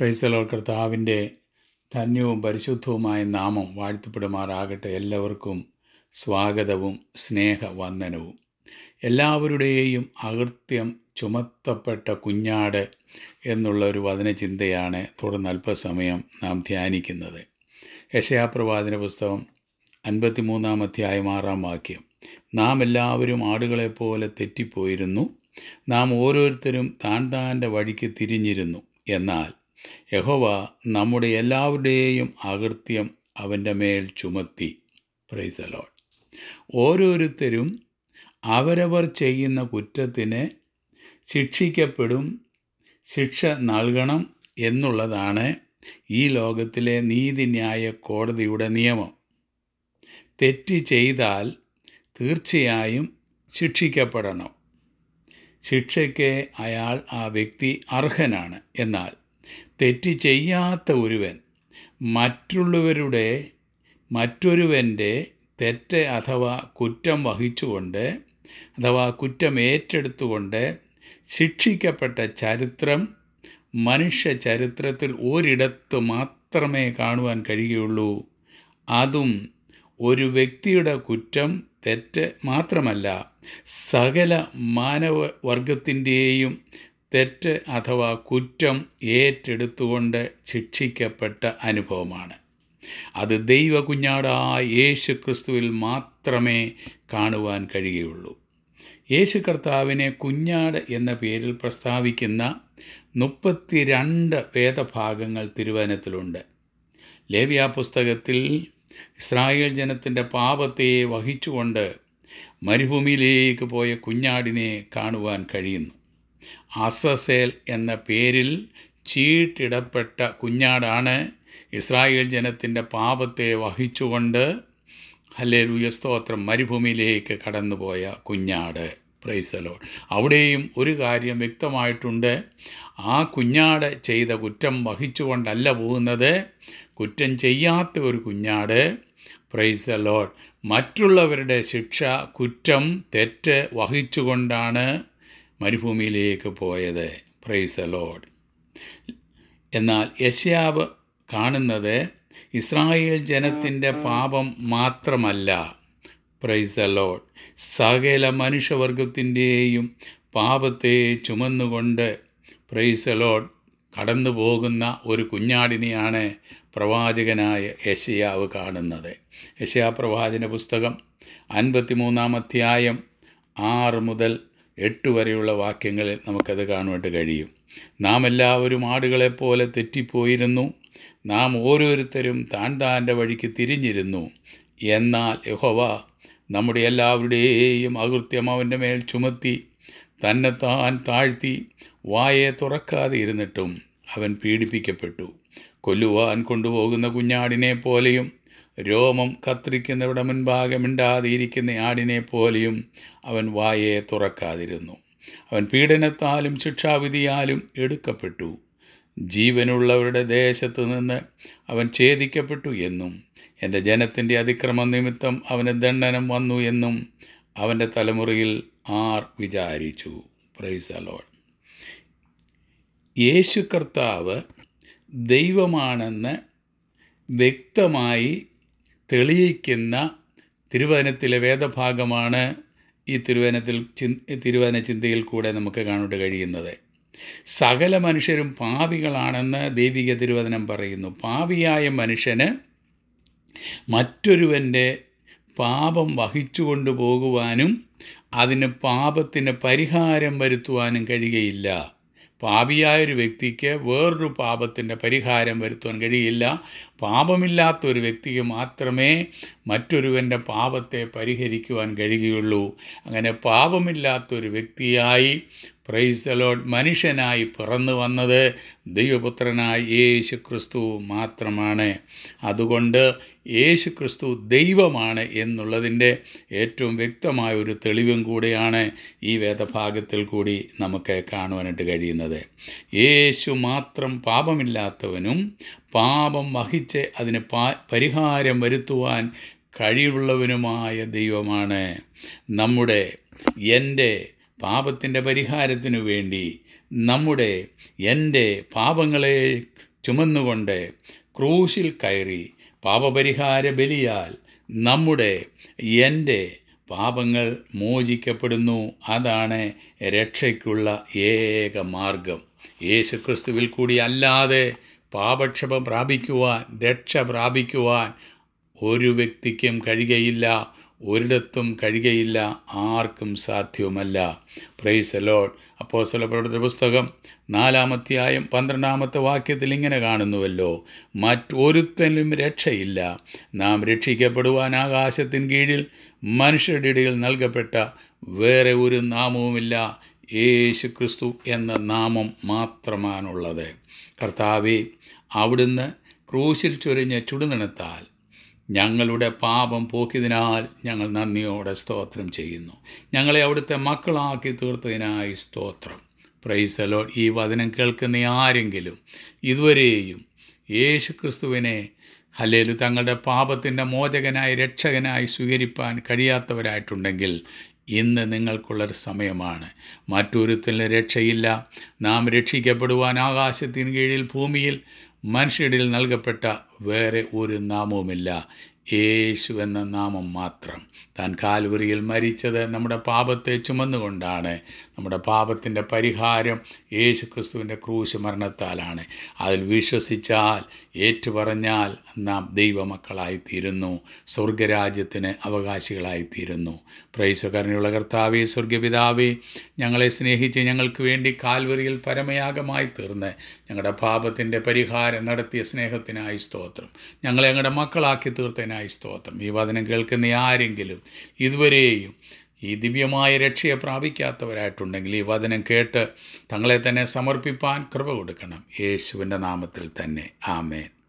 പ്രൈസലോ കർത്താവിൻ്റെ ധന്യവും പരിശുദ്ധവുമായ നാമം വാഴ്ത്തപ്പെടുമാറാകട്ടെ എല്ലാവർക്കും സ്വാഗതവും സ്നേഹവന്ദനവും എല്ലാവരുടെയും അകൃത്യം ചുമത്തപ്പെട്ട കുഞ്ഞാട് എന്നുള്ള ഒരു വചനചിന്തയാണ് തുടർന്ന് അല്പസമയം നാം ധ്യാനിക്കുന്നത് യശയാപ്രവാചന പുസ്തകം അൻപത്തിമൂന്നാം അധ്യായം ആറാം വാക്യം നാം എല്ലാവരും ആടുകളെപ്പോലെ തെറ്റിപ്പോയിരുന്നു നാം ഓരോരുത്തരും താൻ താൻ്റെ വഴിക്ക് തിരിഞ്ഞിരുന്നു എന്നാൽ യഹോവ നമ്മുടെ എല്ലാവരുടെയും അകൃത്യം അവൻ്റെ മേൽ ചുമത്തി പ്രൈസലോൾ ഓരോരുത്തരും അവരവർ ചെയ്യുന്ന കുറ്റത്തിന് ശിക്ഷിക്കപ്പെടും ശിക്ഷ നൽകണം എന്നുള്ളതാണ് ഈ ലോകത്തിലെ നീതിന്യായ കോടതിയുടെ നിയമം തെറ്റ് ചെയ്താൽ തീർച്ചയായും ശിക്ഷിക്കപ്പെടണം ശിക്ഷയ്ക്ക് അയാൾ ആ വ്യക്തി അർഹനാണ് എന്നാൽ തെറ്റ് ചെയ്യാത്ത ഒരുവൻ മറ്റുള്ളവരുടെ മറ്റൊരുവൻ്റെ തെറ്റ് അഥവാ കുറ്റം വഹിച്ചുകൊണ്ട് അഥവാ കുറ്റം ഏറ്റെടുത്തുകൊണ്ട് ശിക്ഷിക്കപ്പെട്ട ചരിത്രം മനുഷ്യ ചരിത്രത്തിൽ ഒരിടത്ത് മാത്രമേ കാണുവാൻ കഴിയുള്ളൂ അതും ഒരു വ്യക്തിയുടെ കുറ്റം തെറ്റ് മാത്രമല്ല സകല മാനവവർഗത്തിൻ്റെയും തെറ്റ് അഥവാ കുറ്റം ഏറ്റെടുത്തുകൊണ്ട് ശിക്ഷിക്കപ്പെട്ട അനുഭവമാണ് അത് ദൈവ കുഞ്ഞാടായ യേശു ക്രിസ്തുവിൽ മാത്രമേ കാണുവാൻ കഴിയുള്ളൂ യേശു കർത്താവിനെ കുഞ്ഞാട് എന്ന പേരിൽ പ്രസ്താവിക്കുന്ന മുപ്പത്തിരണ്ട് വേദഭാഗങ്ങൾ തിരുവനത്തിലുണ്ട് ലേവ്യ പുസ്തകത്തിൽ ഇസ്രായേൽ ജനത്തിൻ്റെ പാപത്തെ വഹിച്ചുകൊണ്ട് മരുഭൂമിയിലേക്ക് പോയ കുഞ്ഞാടിനെ കാണുവാൻ കഴിയുന്നു അസസേൽ എന്ന പേരിൽ ചീട്ടിടപ്പെട്ട കുഞ്ഞാടാണ് ഇസ്രായേൽ ജനത്തിൻ്റെ പാപത്തെ വഹിച്ചുകൊണ്ട് ഹല്ലേലൂയ സ്തോത്രം മരുഭൂമിയിലേക്ക് കടന്നുപോയ കുഞ്ഞാട് പ്രൈസലോ അവിടെയും ഒരു കാര്യം വ്യക്തമായിട്ടുണ്ട് ആ കുഞ്ഞാട് ചെയ്ത കുറ്റം വഹിച്ചുകൊണ്ടല്ല പോകുന്നത് കുറ്റം ചെയ്യാത്ത ഒരു കുഞ്ഞാട് പ്രൈസ് ലോഡ് മറ്റുള്ളവരുടെ ശിക്ഷ കുറ്റം തെറ്റ് വഹിച്ചുകൊണ്ടാണ് മരുഭൂമിയിലേക്ക് പോയത് പ്രൈസ് ലോഡ് എന്നാൽ യശ്യാവ് കാണുന്നത് ഇസ്രായേൽ ജനത്തിൻ്റെ പാപം മാത്രമല്ല പ്രൈസ് ലോഡ് സകല മനുഷ്യവർഗത്തിൻ്റെയും പാപത്തെ ചുമന്നുകൊണ്ട് പ്രൈസ് ലോഡ് കടന്നു പോകുന്ന ഒരു കുഞ്ഞാടിനെയാണ് പ്രവാചകനായ യശയാവ് കാണുന്നത് യശയാ പ്രവാചന പുസ്തകം അൻപത്തിമൂന്നാം അധ്യായം ആറ് മുതൽ എട്ട് വരെയുള്ള വാക്യങ്ങളിൽ നമുക്കത് കാണുവാൻ കഴിയും നാം എല്ലാവരും ആടുകളെപ്പോലെ തെറ്റിപ്പോയിരുന്നു നാം ഓരോരുത്തരും താൻ താൻ്റെ വഴിക്ക് തിരിഞ്ഞിരുന്നു എന്നാൽ യഹോവ നമ്മുടെ എല്ലാവരുടെയും അകൃത്യം അവൻ്റെ മേൽ ചുമത്തി തന്നെത്താൻ താഴ്ത്തി വായെ തുറക്കാതെ ഇരുന്നിട്ടും അവൻ പീഡിപ്പിക്കപ്പെട്ടു കൊല്ലുവാൻ കൊണ്ടുപോകുന്ന കുഞ്ഞാടിനെ പോലെയും രോമം കത്രിക്കുന്നവിടെ മുൻപാകെ മിണ്ടാതെ ഇരിക്കുന്ന ആടിനെ പോലെയും അവൻ വായെ തുറക്കാതിരുന്നു അവൻ പീഡനത്താലും ശിക്ഷാവിധിയാലും എടുക്കപ്പെട്ടു ജീവനുള്ളവരുടെ ദേശത്ത് നിന്ന് അവൻ ഛേദിക്കപ്പെട്ടു എന്നും എൻ്റെ ജനത്തിൻ്റെ അതിക്രമ നിമിത്തം അവന് ദണ്ഡനം വന്നു എന്നും അവൻ്റെ തലമുറയിൽ ആർ വിചാരിച്ചു പ്രൈസ് അലോൺ യേശു കർത്താവ് ദൈവമാണെന്ന് വ്യക്തമായി തെളിയിക്കുന്ന തിരുവചനത്തിലെ വേദഭാഗമാണ് ഈ തിരുവചനത്തിൽ തിരുവചന ചിന്തയിൽ കൂടെ നമുക്ക് കാണാൻ കഴിയുന്നത് സകല മനുഷ്യരും പാപികളാണെന്ന് ദൈവിക തിരുവചനം പറയുന്നു പാപിയായ മനുഷ്യന് മറ്റൊരുവൻ്റെ പാപം വഹിച്ചു കൊണ്ടുപോകുവാനും അതിന് പാപത്തിന് പരിഹാരം വരുത്തുവാനും കഴിയുകയില്ല പാപിയായൊരു വ്യക്തിക്ക് വേറൊരു പാപത്തിൻ്റെ പരിഹാരം വരുത്തുവാൻ കഴിയില്ല പാപമില്ലാത്ത ഒരു വ്യക്തിക്ക് മാത്രമേ മറ്റൊരുവൻ്റെ പാപത്തെ പരിഹരിക്കുവാൻ കഴിയുകയുള്ളൂ അങ്ങനെ പാപമില്ലാത്തൊരു വ്യക്തിയായി പ്രൈസ് ലോഡ് മനുഷ്യനായി പിറന്നു വന്നത് ദൈവപുത്രനായ യേശു ക്രിസ്തു മാത്രമാണ് അതുകൊണ്ട് യേശു ക്രിസ്തു ദൈവമാണ് എന്നുള്ളതിൻ്റെ ഏറ്റവും വ്യക്തമായ ഒരു തെളിവും കൂടിയാണ് ഈ വേദഭാഗത്തിൽ കൂടി നമുക്ക് കാണുവാനായിട്ട് കഴിയുന്നത് യേശു മാത്രം പാപമില്ലാത്തവനും പാപം വഹിച്ച് അതിന് പാ പരിഹാരം വരുത്തുവാൻ കഴിവുള്ളവനുമായ ദൈവമാണ് നമ്മുടെ എൻ്റെ പാപത്തിൻ്റെ പരിഹാരത്തിനു വേണ്ടി നമ്മുടെ എൻ്റെ പാപങ്ങളെ ചുമന്നുകൊണ്ട് ക്രൂശിൽ കയറി പാപപരിഹാര ബലിയാൽ നമ്മുടെ എൻ്റെ പാപങ്ങൾ മോചിക്കപ്പെടുന്നു അതാണ് രക്ഷയ്ക്കുള്ള ഏക മാർഗം യേശുക്രിസ്തുവിൽ കൂടി അല്ലാതെ പാപക്ഷമം പ്രാപിക്കുവാൻ രക്ഷ പ്രാപിക്കുവാൻ ഒരു വ്യക്തിക്കും കഴിയുകയില്ല ഒരിടത്തും കഴിയുകയില്ല ആർക്കും സാധ്യവുമല്ല പ്രൈസ് ലോഡ് അപ്പോസ്തല പ്രവർത്തന പുസ്തകം നാലാമധ്യായം പന്ത്രണ്ടാമത്തെ വാക്യത്തിൽ ഇങ്ങനെ കാണുന്നുവല്ലോ മറ്റൊരുത്തനും രക്ഷയില്ല നാം രക്ഷിക്കപ്പെടുവാൻ ആകാശത്തിൻ കീഴിൽ മനുഷ്യരുടെ ഇടയിൽ നൽകപ്പെട്ട വേറെ ഒരു നാമവുമില്ല യേശു ക്രിസ്തു എന്ന നാമം മാത്രമാണുള്ളത് കർത്താവെ അവിടുന്ന് ക്രൂശിൽ ചൊരിഞ്ഞ ചുടുനിണത്താൽ ഞങ്ങളുടെ പാപം പോക്കിയതിനാൽ ഞങ്ങൾ നന്ദിയോടെ സ്തോത്രം ചെയ്യുന്നു ഞങ്ങളെ അവിടുത്തെ മക്കളാക്കി തീർത്തതിനായി സ്തോത്രം പ്രൈസലോ ഈ വചനം കേൾക്കുന്ന ആരെങ്കിലും ഇതുവരെയും യേശു ക്രിസ്തുവിനെ ഹല്ലേലു തങ്ങളുടെ പാപത്തിൻ്റെ മോചകനായി രക്ഷകനായി സ്വീകരിപ്പാൻ കഴിയാത്തവരായിട്ടുണ്ടെങ്കിൽ ഇന്ന് നിങ്ങൾക്കുള്ളൊരു സമയമാണ് മറ്റൊരുത്തിന് രക്ഷയില്ല നാം രക്ഷിക്കപ്പെടുവാൻ ആകാശത്തിന് കീഴിൽ ഭൂമിയിൽ മനുഷ്യരിൽ നൽകപ്പെട്ട വേറെ ഒരു നാമവുമില്ല യേശു എന്ന നാമം മാത്രം താൻ കാൽവറിയിൽ മരിച്ചത് നമ്മുടെ പാപത്തെ ചുമന്നുകൊണ്ടാണ് നമ്മുടെ പാപത്തിൻ്റെ പരിഹാരം യേശു ക്രിസ്തുവിൻ്റെ ക്രൂശ് മരണത്താലാണ് അതിൽ വിശ്വസിച്ചാൽ ഏറ്റുപറഞ്ഞാൽ നാം ദൈവമക്കളായിത്തീരുന്നു സ്വർഗരാജ്യത്തിന് അവകാശികളായിത്തീരുന്നു പ്രൈസകരണിയുള്ള കർത്താവേ സ്വർഗപിതാവേ ഞങ്ങളെ സ്നേഹിച്ച് ഞങ്ങൾക്ക് വേണ്ടി കാൽവറിയിൽ പരമയാഗമായി തീർന്ന് ഞങ്ങളുടെ പാപത്തിൻ്റെ പരിഹാരം നടത്തിയ സ്നേഹത്തിനായി സ്തോത്രം ഞങ്ങളെ ഞങ്ങളുടെ മക്കളാക്കി തീർത്തതിനായി സ്തോത്രം ഈ വചനം കേൾക്കുന്ന ആരെങ്കിലും ഇതുവരെയും ഈ ദിവ്യമായ രക്ഷയെ പ്രാപിക്കാത്തവരായിട്ടുണ്ടെങ്കിൽ ഈ വചനം കേട്ട് തങ്ങളെ തന്നെ സമർപ്പിപ്പാൻ കൃപ കൊടുക്കണം യേശുവിൻ്റെ നാമത്തിൽ തന്നെ ആമേൻ